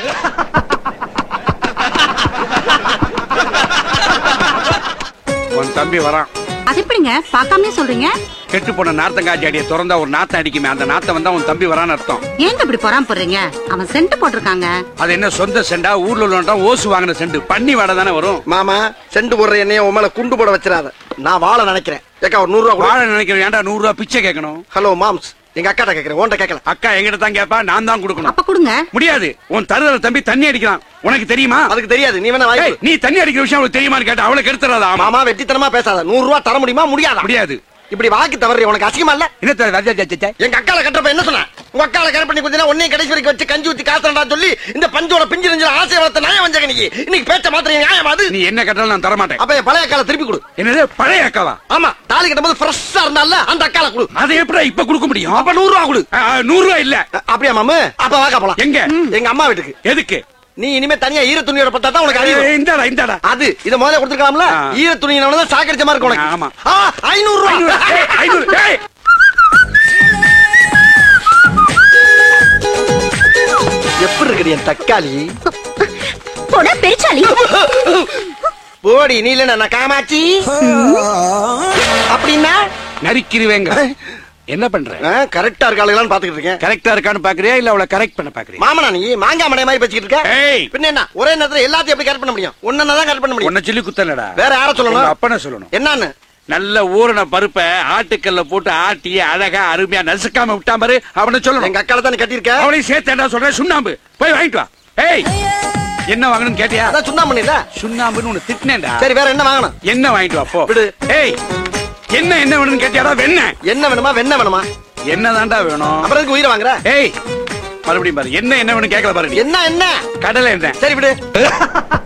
உன் தம்பி வரான் அது எப்படிங்க பார்க்காமலே சொல்றீங்க கெட்டு போன நார்த்தங்காய் அடியை திறந்தா ஒரு நாத்தம் அடிக்குமே அந்த நாத்தம் வந்தா உன் தம்பி வரான்னு அர்த்தம் ஏங்க இப்படி பொறாம போடுறீங்க அவன் சென்ட் போட்டிருக்காங்க அது என்ன சொந்த செண்டா ஊர்ல உள்ளவன்டா ஓசு வாங்கின செண்டு பண்ணி வாடை தானே வரும் மாமா செண்டு போடுற என்னைய உன் மேல குண்டு போட வச்சிடாத நான் வாழ நினைக்கிறேன் ஏக்கா ஒரு நூறு ரூபா கொடு. வாழை நினைக்கிறேன் ஏன்டா நூறு ரூபாய் பிச்சை கேட்கணும் ஹலோ மாம்ஸ் எங்க அக்காட்ட கேக்குறேன் உன்கிட்ட கேட்கல அக்கா எங்கிட்ட தான் கேப்பா நான் தான் கொடுக்கணும் அப்ப கொடுங்க முடியாது உன் தருதல தம்பி தண்ணி அடிக்கலாம் உனக்கு தெரியுமா அதுக்கு தெரியாது நீ வேணா ஏய், வாங்கி நீ தண்ணி அடிக்கிற விஷயம் அவளுக்கு தெரியுமான்னு கேட்டா அவளை கெடுத்துறாதா ஆமா மாமா வெட்டித்தனமா பேசாத நூறு ரூபா தர முடியுமா முடியாதா முடியாது இப்படி வாக்கு தவறி உனக்கு அசிங்கமா இல்ல என்ன தர- ரஜா, ஜா, ஜா, ஜா. எங்க அக்கால கட்டுறப்ப என்ன சொன்ன உங்க அக்கால கரெக்ட் பண்ணி கொஞ்ச ஒன்னையும் கடைசி வரைக்கும் வச்சு கஞ்சி ஊத்தி காத்துறா சொல்லி இந்த பஞ்சோட பிஞ்சு நெஞ்சில ஆசை வளர்த்த நியாயம் வந்தாங்க நீ இன்னைக்கு பேச்ச மாத்திரம் நியாயம் அது நீ என்ன கேட்டாலும் நான் தர மாட்டேன் அப்ப என் பழைய அக்கால திருப்பி கொடு என்னது பழைய அக்காவா ஆமா தாலி கட்டும்போது ஃப்ரெஷ்ஷா இருந்தால அந்த அக்கால கொடு அதை எப்படி இப்ப கொடுக்க முடியும் அப்ப நூறு ரூபா கொடு ஆ, ஆ, நூறு ரூபாய் இல்ல அ- அப்படியா மாமு அப்ப வாக்கா போலாம் எங்க எங்க அம்மா வீட்டுக்கு எதுக்கு நீ இனிமே தனியா ஈர துணியோட பட்டா தான் உனக்கு அறிவு ஏய், இந்தாடா இந்தாடா அது இத முதல்ல கொடுத்துக்கலாம்ல ஆ. ஈர துணியினவன தான் சாக்கடிச்ச மாதிரி இருக்கும் உனக்கு ஆமா. ஆ, ஐநூறு ஐநூறு, ரூபா ஏய், ஐநூறு, ஏய். எப்படி இருக்குது என் தக்காளி போட பெருச்சாலி போடி நீ இல்ல நான் காமாச்சி அப்படின்னா நரிக்கிருவேங்க என்ன பண்ற கரெக்டா இருக்காளுங்களான்னு பாத்துக்கிட்டு இருக்கேன் கரெக்டா இருக்கான்னு பாக்குறியா இல்ல அவளை கரெக்ட் பண்ண பாக்குறியா மாமனா நீ மாங்காய் மடை மாதிரி பேசிக்கிட்டு ஏய். இருக்க பின்ன என்ன ஒரே நேரத்துல எல்லாத்தையும் எப்படி கரெக்ட் பண்ண முடியும் ஒன்னு தான் கரெக்ட் பண்ண முடியும் உன்னை சொல்லி குத்தலடா வேற யார சொல்லணும்? உங்க அப்பனை சொல்லணும் என்னன்னு நல்ல ஊறின பருப்பை ஆட்டுக்கல்ல போட்டு ஆட்டி அழகா அருமையா நசுக்காம விட்டா பாரு அவனை சொல்லணும் எங்க அக்கால தானே கட்டியிருக்க அவளையும் சேர்த்தேன்டா சொல்றேன் சுண்ணாம்பு போய் வாங்கிட்டு வா ஏய் என்ன வாங்கணும்னு கேட்டியா அதான் சுண்ணா பண்ணில சுண்ணாம்புன்னு உன்னை திட்டினேன்டா சரி வேற என்ன வாங்கணும் என்ன வாங்கிட்டு வா போ விடு. ஏய் என்ன என்ன வேணும்னு கேட்டியாடா வெண்ண என்ன வேணுமா வெண்ண வேணுமா என்னதான்டா வேணும் அப்புறம் எதுக்கு உயிரை வாங்குற ஏய் மறுபடியும் பாரு என்ன என்ன வேணும் கேட்கல பாரு நீ. என்ன என்ன கடலை என்ன சரி விடு